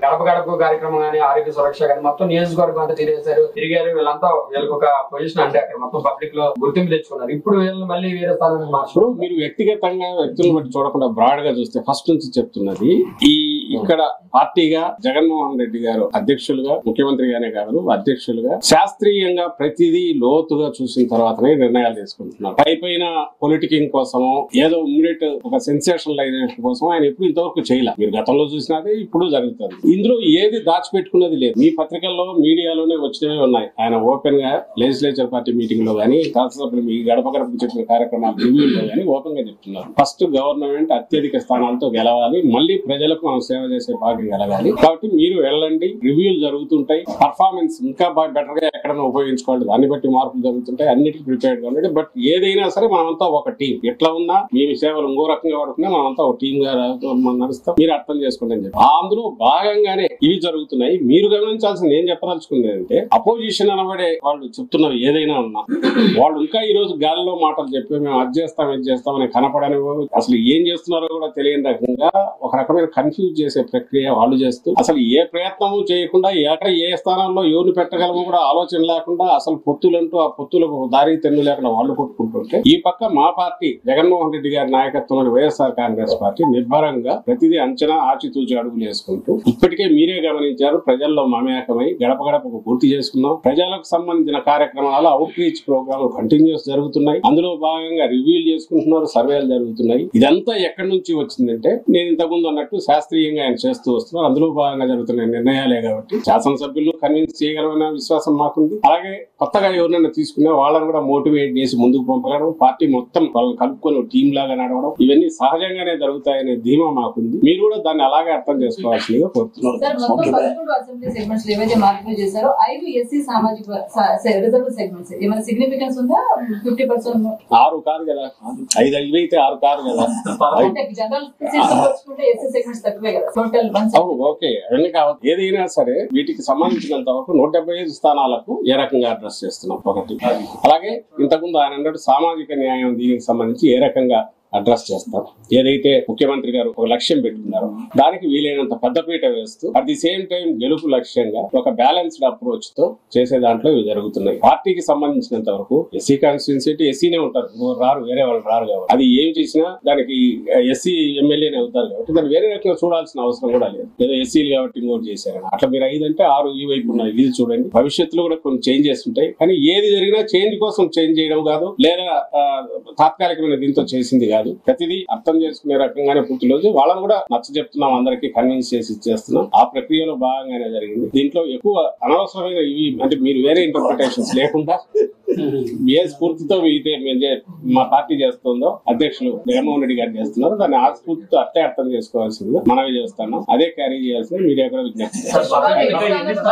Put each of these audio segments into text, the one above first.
గడప గడప కార్యక్రమం కానీ ఆరోగ్య సురక్ష కానీ మొత్తం నియోజకవర్గం అంతా తిరిగేశారు తిరిగారు వీళ్ళంతా వీళ్ళకి ఒక పొజిషన్ అంటే అక్కడ మొత్తం పబ్లిక్ లో గుర్తింపు తెచ్చుకున్నారు ఇప్పుడు వీళ్ళని మళ్ళీ వేరే స్థానానికి ఇప్పుడు మార్చడం మీరు వ్యక్తిగతంగా వ్యక్తులను బట్టి చూడకుండా బ్రాడ్ గా చూస్తే ఫస్ట్ నుంచి చెప్తున్నది ఈ ఇక్కడ పార్టీగా జగన్మోహన్ రెడ్డి గారు అధ్యక్షులుగా ముఖ్యమంత్రిగానే కాదు అధ్యక్షులుగా శాస్త్రీయంగా ప్రతిదీ లోతుగా చూసిన తర్వాతనే నిర్ణయాలు తీసుకుంటున్నారు పై పైన పొలిటికింగ్ కోసమో ఏదో ఇమ్మీడియట్ ఒక సెన్సేషనలైజేషన్ కోసం ఆయన ఎప్పుడు ఇంతవరకు చేయలే మీరు గతంలో చూసినదే ఇప్పుడు జరుగుతుంది ఇందులో ఏది దాచిపెట్టుకున్నది లేదు మీ పత్రికల్లో మీడియాలోనే వచ్చినవి ఉన్నాయి ఆయన ఓపెన్ గా లెజిస్లేచర్ పార్టీ మీటింగ్ లో గానీ శాసనసభ్యులు మీ గడప గడపకు చెప్పిన కార్యక్రమాలు రివ్యూలో గానీ ఓపెన్ గా చెప్తున్నారు ఫస్ట్ గవర్నమెంట్ అత్యధిక స్థానాలతో గెలవాలి మళ్ళీ ప్రజలకు మనం సేవ చేసే భాగం కలగాలి కాబట్టి మీరు వెళ్ళండి రివ్యూలు జరుగుతుంటాయి పర్ఫార్మెన్స్ ఇంకా బాగా బెటర్ గా ఎక్కడైనా ఉపయోగించుకోవాలి దాన్ని బట్టి మార్పులు జరుగుతుంటాయి అన్నిటికీ ప్రిపేర్డ్ గా ఉండండి బట్ ఏదైనా సరే మనమంతా ఒక టీం ఎట్లా ఉన్నా మీ సేవలు ఇంకో రకంగా వాడుకున్నా మనమంతా ఒక టీం గా మనం నడుస్తాం మీరు అర్థం చేసుకోండి అని చెప్పి ఆ అందులో భాగంగానే ఇవి జరుగుతున్నాయి మీరు గమనించాల్సింది ఏం చెప్పదలుచుకుంది అంటే అపోజిషన్ అనబడే వాళ్ళు చెప్తున్నవి ఏదైనా ఉన్నా వాళ్ళు ఇంకా ఈ రోజు గాలిలో మాటలు చెప్పి మేము అది చేస్తాం ఇది చేస్తాం అని కనపడని అసలు ఏం చేస్తున్నారో కూడా తెలియని రకంగా ఒక రకమైన కన్ఫ్యూజ్ చేసే ప్రక్రియ వాళ్ళు చేస్తూ అసలు ఏ ప్రయత్నము చేయకుండా ఎక్కడ ఏ స్థానంలో ఎవరిని పెట్టగలమో కూడా ఆలోచన లేకుండా అసలు పొత్తులంటూ ఆ పొత్తులకు దారి తెన్ను లేకుండా వాళ్ళు కొట్టుకుంటుంటే ఈ పక్క మా పార్టీ జగన్మోహన్ రెడ్డి గారి నాయకత్వంలోని వైఎస్ఆర్ కాంగ్రెస్ పార్టీ నిర్భరంగా ప్రతిదీ అంచనా ఆచితూచి అడుగులు వేసుకుంటూ ఇప్పటికే మీరే గమనించారు ప్రజల్లో మమేకమై గడప గడపకు పూర్తి చేసుకున్నాం ప్రజలకు సంబంధించిన కార్యక్రమాలు అవుట్ రీచ్ ప్రోగ్రామ్ కంటిన్యూస్ జరుగుతున్నాయి అందులో భాగంగా రివ్యూలు చేసుకుంటున్నారు సర్వేలు జరుగుతున్నాయి ఇదంతా ఎక్కడి నుంచి వచ్చిందంటే నేను ఇంతకుముందు అన్నట్టు శాస్త్రీయంగా ఆయన చేస్తూ వస్తున్నారు అందులో భాగంగా జరుగుతున్న నిర్ణయాలే కాబట్టి శాసనసభ్యులు కన్విన్స్ చేయగలమన్న విశ్వాసం మాకుంది అలాగే కొత్తగా ఎవరినైనా తీసుకున్నా వాళ్ళని కూడా మోటివేట్ చేసి ముందుకు పంపగలడం పార్టీ మొత్తం వాళ్ళని కలుపుకొని టీం లాగా నడవడం ఇవన్నీ సహజంగానే జరుగుతాయనే ధీమా మాకుంది మీరు కూడా దాన్ని అలాగే అర్థం చేసుకోవాల్సిందిగా కోరుతున్నాను సార్ మొత్తం పదకొండు అసెంబ్లీ సెగ్మెంట్స్ ఏవైతే మార్పులు చేశారో ఐదు ఎస్సీ సామాజిక రిజర్వ్ సెగ్మెంట్స్ ఏమైనా సిగ్నిఫికెన్స్ ఉందా ఫిఫ్టీ పర్సెంట్ ఆరు కాదు కదా ఐదు ఐదు అయితే ఆరు కాదు కదా అంటే జనరల్ వచ్చుకుంటే ఎస్సీ సెగ్మెంట్స్ తక్కువే కదా టోటల్ వన్ అవును ఓకే అవన్నీ కావాలి ఏదైనా సరే వీటికి సంబంధించినంత వరకు నూట డెబ్బై ఐదు స్థానాలకు ఏ రకంగా అడ్రస్ చేస్తున్నాం ఒకటి అలాగే ఇంతకుముందు ఆయన అన్నట్టు సామాజిక న్యాయం దీనికి సంబంధించి ఏ రకంగా అడ్రస్ చేస్తాం ఏదైతే ముఖ్యమంత్రి గారు ఒక లక్ష్యం పెట్టుకున్నారో దానికి వీలైనంత పెద్దపీట వేస్తూ అట్ ది సేమ్ టైం గెలుపు లక్ష్యంగా ఒక బ్యాలెన్స్డ్ అప్రోచ్ తో చేసే దాంట్లో ఇవి జరుగుతున్నాయి పార్టీకి సంబంధించినంత వరకు ఎస్సీ కాన్స్టిట్యున్సీ ఎస్సీనే ఉంటారు ఇంకో రారు వేరే వాళ్ళు రారు కాబట్టి అది ఏం చేసినా దానికి ఎస్సీ ఎమ్మెల్యేనే అవుతారు కాబట్టి దాన్ని వేరే రకంగా చూడాల్సిన అవసరం కూడా లేదు ఏదో ఎస్సీలు కాబట్టి ఇంకోటి చేశారని అట్లా మీరు ఐదు అంటే ఆరు ఈ వైపు ఉన్నాయి ఇది చూడండి భవిష్యత్తులో కూడా కొన్ని చేంజెస్ ఉంటాయి కానీ ఏది జరిగినా చేంజ్ కోసం చేంజ్ చేయడం కాదు లేదా ఆ, తాత్కాలికమైన దీంతో చేసింది కాదు ప్రతిదీ అర్థం చేసుకునే రకంగానే పూర్తి రోజు వాళ్ళని కూడా నచ్చ చెప్తున్నాం అందరికి కన్విన్స్ చేసి ఇచ్చేస్తున్నాం ఆ ప్రక్రియలో భాగంగానే జరిగింది దీంట్లో ఎక్కువ అనవసరమైన ఇవి అంటే మీరు వేరే ఇంటర్ప్రిటేషన్స్ లేకుండా ఏ స్ఫూర్తితో అయితే మేము చే- మా పార్టీ చేస్తుందో అధ్యక్షులు జగన్మోహన్ రెడ్డి గారు చేస్తున్నారు దాన్ని ఆ స్ఫూర్తితో అట్టే అర్థం చేసుకోవాల్సింది మనమే చేస్తాను అదే క్యారీ చేయాల్సింది మీడియా కూడా విజ్ఞప్తి చేస్తాను.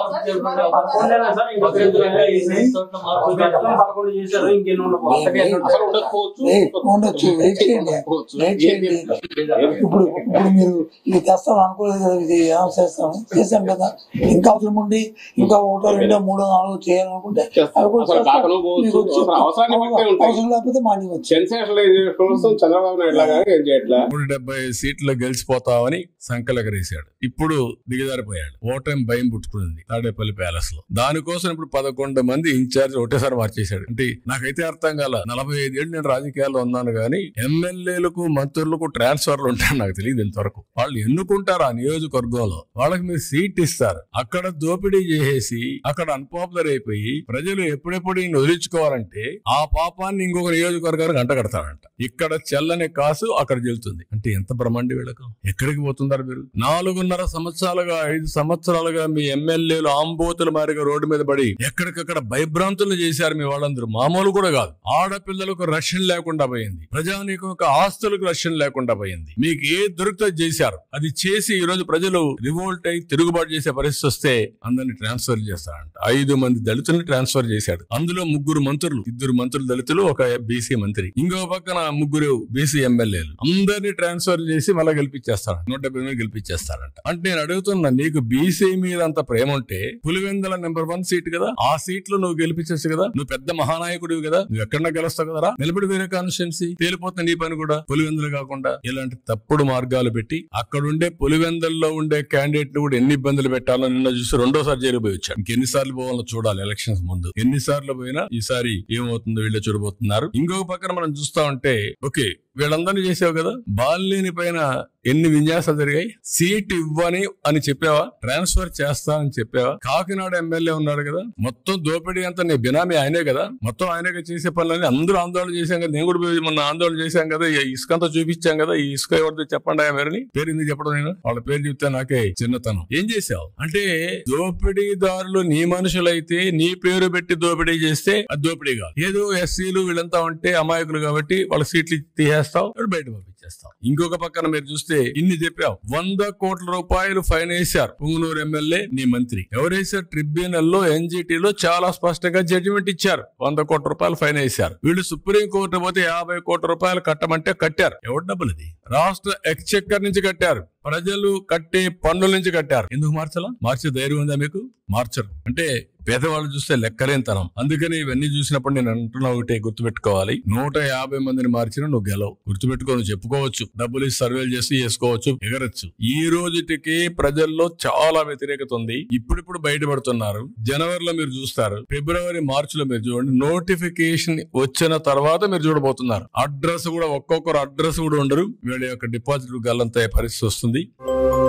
పదకొండు చేశారు ఇంకెన్ని ఉండకపోతే అసలు ఉండకపోవచ్చు వెయిట్ ఉండొచ్చు వెయిట్ చేయండి ఉండకపోవచ్చు. వెయిట్ చేయండి ఇప్పుడు ఇప్పుడు మీరు ఇది తెస్తాం అనుకోలేదు కదా ఇది ఏం చేస్తాం చేసాం కదా ఇంకా అవసరం ఉండి ఇంకా ఒకటో రెండో మూడో నాలుగో చేయాలనుకుంటే అవి కూడా అసలు చేస్తాం. కాకనో పోవచ్చు. మీకు వచ్చి- అసలు అవసరాన్ని బట్టే ఉంటాయి. అవసరం లేకపోతే మానేవచ్చు సెన్సేషనలైజేషన్ కోసం చంద్రబాబు నాయుడు లాగా ఏం చేయట్లా నూట డెబ్బై సీట్లు గెలిచిపోతామని సంకలకరేశాడు ఇప్పుడు దిగజారిపోయాడు ఓటమి భయం పుట్టుకుంది తాడేపల్లి ప్యాలెస్ లో దానికోసం ఇప్పుడు పదకొండు మంది ఇన్ఛార్జ్ ఒకటేసారి మార్చేశాడు అంటే నాకైతే అర్థం కాల నలభై ఐదేళ్ళు నేను రాజకీయాల్లో ఉన్నాను కానీ ఎమ్మెల్యేలకు మంత్రులకు ట్రాన్స్ఫర్లు ఉంటాయని నాకు తెలియదు ఇంతవరకు వాళ్ళు ఎన్నుకుంటారు ఆ నియోజకవర్గంలో వాళ్ళకి మీరు సీట్ ఇస్తారు అక్కడ దోపిడీ చేసేసి అక్కడ అన్పాపులర్ అయిపోయి ప్రజలు ఎప్పుడెప్పుడు ఈయన వదిలించుకోవాలంటే ఆ పాపాన్ని ఇంకొక నియోజకవర్గానికి అంటగడతారంట ఇక్కడ చెల్లని కాసు అక్కడ చెల్లుతుంది అంటే ఎంత బ్రహ్మాండి వీళ్ళకు ఎక్కడికి పోతున్నారు మీరు నాలుగున్నర సంవత్సరాలుగా ఐదు సంవత్సరాలుగా మీ ఎమ్మెల్యేలు ఆంబోతుల మారిగా రోడ్డు మీద పడి ఎక్కడికక్కడ భయభ్రాంతులు చేశారు మీ వాళ్ళందరూ మామూలు కూడా కాదు ఆడపిల్లలకు రక్షణ లేకుండా పోయింది ప్రజానీకం యొక్క ఆస్తులకు రక్షణ లేకుండా పోయింది మీకు ఏ దొరికితే చేశారు అది చేసి ఈ రోజు ప్రజలు రివోల్ట్ అయి తిరుగుబాటు చేసే పరిస్థితి వస్తే అందరిని ట్రాన్స్ఫర్ చేస్తారంట ఐదు మంది దళితుల్ని ట్రాన్స్ఫర్ చేశాడు అందులో ముగ్గురు మంత్రులు ఇద్దరు మంత్రులు దళితులు ఒక బీసీ మంత్రి ఇంకో పక్కన ముగ్గురు బీసీ ఎమ్మెల్యేలు అందరినీ ట్రాన్స్ఫర్ చేసి మళ్ళీ గెలిపించేస్తారంట నూట డెబ్బై మీద గెలిపించేస్తారంట అంటే నేను అడుగుతున్నా నీకు బీసీ మీద అంత ప్రేమ ఉంటే పులివెందల నెంబర్ వన్ సీట్ కదా ఆ సీట్ లో నువ్వు గెలిపించచ్చు కదా నువ్వు పెద్ద మహానాయకుడివి కదా నువ్వు ఎక్కడన్నా గెలుస్తావు కదరా నిలబడి వేరే కాన్స్టిట్యున్సీ తేలిపోతుంది అయిపోతుంది నీ పని కూడా పులివెందులు కాకుండా ఇలాంటి తప్పుడు మార్గాలు పెట్టి అక్కడ ఉండే పులివెందుల్లో ఉండే క్యాండిడేట్ కూడా ఎన్ని ఇబ్బందులు పెట్టాలో నిన్న చూసి రెండోసారి జైలు పోయి వచ్చాడు ఇంకెన్నిసార్లు పోవాలో చూడాలి ఎలక్షన్స్ ముందు ఎన్నిసార్లు పోయినా ఈసారి ఏమవుతుందో వీళ్ళు చూడబోతున్నారు ఇంకొక పక్కన మనం చూస్తా ఉంటే ఓకే వీళ్ళందరినీ చేసావు కదా బాలినేని పైన ఎన్ని విన్యాసాలు జరిగాయి సీట్ ఇవ్వని అని చెప్పావా ట్రాన్స్ఫర్ చేస్తా అని చెప్పావా కాకినాడ ఎమ్మెల్యే ఉన్నాడు కదా మొత్తం దోపిడీ అంతా నీ బినామీ ఆయనే కదా మొత్తం ఆయనగా చేసే పనులని అందరూ ఆందోళన చేశాం కదా నేను కూడా పోయి మొన్న ఆందోళన చేశాం కదా ఈ ఇసుక అంతా చూపించాం కదా ఈ ఇసుక ఎవరితో చెప్పండి ఆ మేరని పేరు ఎందుకు చెప్పడం నేను వాళ్ళ పేరు చెప్తే నాకే చిన్నతనం ఏం చేసావు అంటే దోపిడీదారులు నీ మనుషులైతే నీ పేరు పెట్టి దోపిడీ చేస్తే అది దోపిడీ కాదు ఏదో ఎస్సీలు వీళ్ళంతా ఉంటే అమాయకులు కాబట్టి వాళ్ళ సీట్లు తీసేస్తావు వాడు బయట పంపించేస్తావు ఇంకొక పక్కన మీరు చూస్తే ఇన్ని చెప్పావు వంద కోట్ల రూపాయలు ఫైన్ వేశారు పుంగనూరు ఎమ్మెల్యే నీ మంత్రి ఎవరేసారు ట్రిబ్యునల్ లో ఎన్జిటిలో చాలా స్పష్టంగా జడ్జిమెంట్ ఇచ్చారు వంద కోట్ల రూపాయలు ఫైన్ వేశారు వీళ్ళు సుప్రీం కోర్టు పోతే యాభై కోట్ల రూపాయలు కట్టమంటే కట్టారు ఎవరి డబ్బులు ఇది రాష్ట్ర ఎక్స్చెక్కర్ నుంచి కట్టారు ప్రజలు కట్టే పన్నుల నుంచి కట్టారు ఎందుకు మార్చలా మార్చే ధైర్యం ఉందా మీకు మార్చరు అంటే పేదవాళ్ళు చూస్తే లెక్కలేనితనం అందుకని ఇవన్నీ చూసినప్పుడు నేను అంటున్నా ఒకటే గుర్తుపెట్టుకోవాలి నూట యాభై మందిని మార్చినా నువ్వు గెలవు గుర్తుపెట్టుకో నువ్వు చెప్పుకోవచ్చు డబ్బులు ఇచ్చి సర్వేలు చేసి చేసుకోవచ్చు ఎగరచ్చు ఈ రోజుటికి ప్రజల్లో చాలా వ్యతిరేకత ఉంది ఇప్పుడిప్పుడు బయటపడుతున్నారు జనవరిలో మీరు చూస్తారు ఫిబ్రవరి మార్చిలో మీరు చూడండి నోటిఫికేషన్ వచ్చిన తర్వాత మీరు చూడబోతున్నారు అడ్రస్ కూడా ఒక్కొక్కరు అడ్రస్ కూడా ఉండరు వీళ్ళ యొక్క డిపాజిట్ గల్లంత పరిస్థితి వస్తుంది